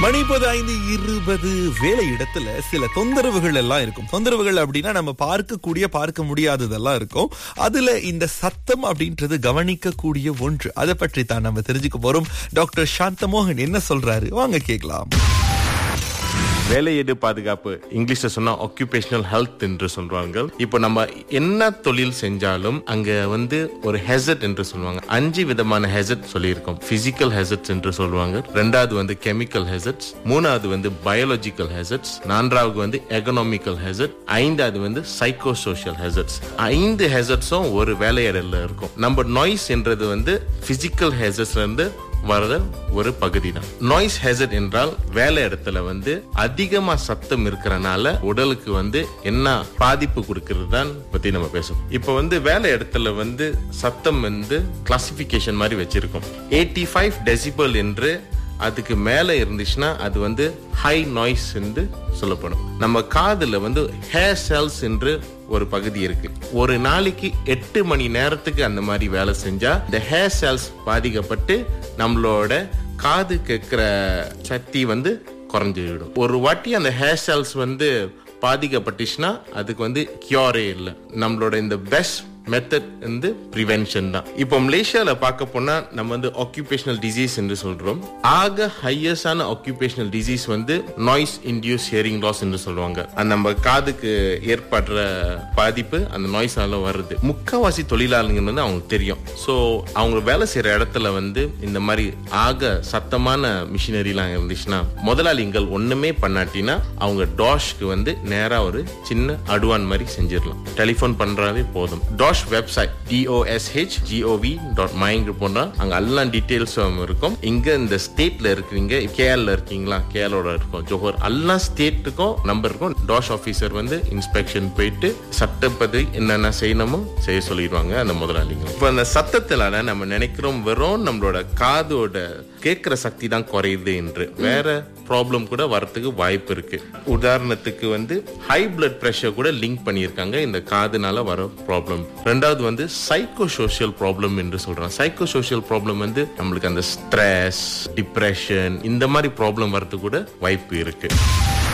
மணிப்பது ஐந்து இருபது வேலை இடத்துல சில தொந்தரவுகள் எல்லாம் இருக்கும் தொந்தரவுகள் அப்படின்னா நம்ம பார்க்கக்கூடிய பார்க்க முடியாததெல்லாம் இருக்கும் அதுல இந்த சத்தம் அப்படின்றது கவனிக்கக்கூடிய ஒன்று அதை பற்றி தான் நம்ம தெரிஞ்சுக்க போறோம் டாக்டர் சாந்தமோகன் என்ன சொல்றாரு வாங்க கேட்கலாம் வேலையீடு பாதுகாப்பு இங்கிலீஷ்ல சொன்னா ஆக்குபேஷனல் ஹெல்த் என்று சொல்றாங்க இப்போ நம்ம என்ன தொழில் செஞ்சாலும் அங்க வந்து ஒரு ஹெசட் என்று சொல்லுவாங்க அஞ்சு விதமான ஹெசட் சொல்லியிருக்கோம் பிசிக்கல் ஹெசட்ஸ் என்று சொல்லுவாங்க ரெண்டாவது வந்து கெமிக்கல் ஹெசட்ஸ் மூணாவது வந்து பயாலஜிக்கல் ஹெசட்ஸ் நான்காவது வந்து எகனாமிக்கல் ஹெசட் ஐந்தாவது வந்து சைக்கோ சோஷியல் ஹெசட்ஸ் ஐந்து ஹெசட்ஸும் ஒரு வேலையிடல இருக்கும் நம்ம நாய்ஸ் என்றது வந்து பிசிக்கல் ஹெசட்ஸ்ல இருந்து வர்ற ஒரு பகுதி தான் நாய்ஸ் ஹெசட் என்றால் வேலை இடத்துல வந்து அதிகமா சத்தம் இருக்கிறனால உடலுக்கு வந்து என்ன பாதிப்பு கொடுக்கிறது தான் பத்தி நம்ம பேசுவோம் இப்போ வந்து வேலை இடத்துல வந்து சத்தம் வந்து கிளாசிபிகேஷன் மாதிரி வச்சிருக்கோம் எயிட்டி ஃபைவ் டெசிபல் என்று அதுக்கு மேல இருந்துச்சுன்னா அது வந்து ஹை நாய்ஸ் என்று சொல்லப்படும் நம்ம காதுல வந்து ஹேர் செல்ஸ் என்று ஒரு பகுதி இருக்கு ஒரு நாளைக்கு எட்டு மணி நேரத்துக்கு அந்த மாதிரி வேலை செஞ்சா இந்த ஹேர் செல்ஸ் பாதிக்கப்பட்டு நம்மளோட காது கேட்கிற சக்தி வந்து குறைஞ்சிடும் ஒரு வாட்டி அந்த ஹேர் செல்ஸ் வந்து பாதிக்கப்பட்டுச்சுன்னா அதுக்கு வந்து கியூரே இல்லை நம்மளோட இந்த பெஸ்ட் மெத்தட் வந்து ப்ரிவென்ஷன் தான் இப்போ மலேசியால பார்க்க போனா நம்ம வந்து ஆக்குபேஷனல் டிசீஸ் என்று சொல்றோம் ஆக ஹையஸ்டான ஆக்குபேஷனல் டிசீஸ் வந்து நாய்ஸ் இன்டியூஸ் ஹியரிங் லாஸ் என்று சொல்லுவாங்க அந்த நம்ம காதுக்கு ஏற்படுற பாதிப்பு அந்த நாய்ஸ்னால வருது முக்காவாசி தொழிலாளர்கள் வந்து அவங்களுக்கு தெரியும் ஸோ அவங்க வேலை செய்யற இடத்துல வந்து இந்த மாதிரி ஆக சத்தமான மிஷினரிலாம் இருந்துச்சுன்னா முதலாளிகள் ஒண்ணுமே பண்ணாட்டினா அவங்க டாஷ்க்கு வந்து நேரா ஒரு சின்ன அடுவான் மாதிரி செஞ்சிடலாம் டெலிஃபோன் பண்றாலே போதும் dash website DOSH GOV dot my போனா அங்க எல்லாம் டீடைல்ஸும் இருக்கும் இங்க இந்த ஸ்டேட்ல இருக்கிறீங்க கேஎல்ல இருக்கீங்களா கேஎலோட இருக்கும் ஜோஹர் எல்லா ஸ்டேட்டுக்கும் நம்பர் இருக்கும் டாஷ் ஆபீசர் வந்து இன்ஸ்பெக்ஷன் போயிட்டு சட்டப்படி என்னென்ன செய்யணுமோ செய்ய சொல்லிடுவாங்க அந்த முதலாளிங்க இப்ப அந்த சத்தத்தினால நம்ம நினைக்கிறோம் வெறும் நம்மளோட காதோட கேட்கிற சக்தி தான் குறையுது என்று வேற ப்ராப்ளம் கூட வரத்துக்கு வாய்ப்பு இருக்கு உதாரணத்துக்கு வந்து ஹை பிளட் பிரஷர் கூட லிங்க் பண்ணியிருக்காங்க இந்த காதுனால வர ப்ராப்ளம் ரெண்டாவது வந்து சைக்கோ சோஷியல் ப்ராப்ளம் என்று சொல்றாங்க சைக்கோ சோஷியல் ப்ராப்ளம் வந்து நம்மளுக்கு அந்த ஸ்ட்ரெஸ் டிப்ரெஷன் இந்த மாதிரி ப்ராப்ளம் வரதுக்கு கூட வாய்ப்பு இருக்கு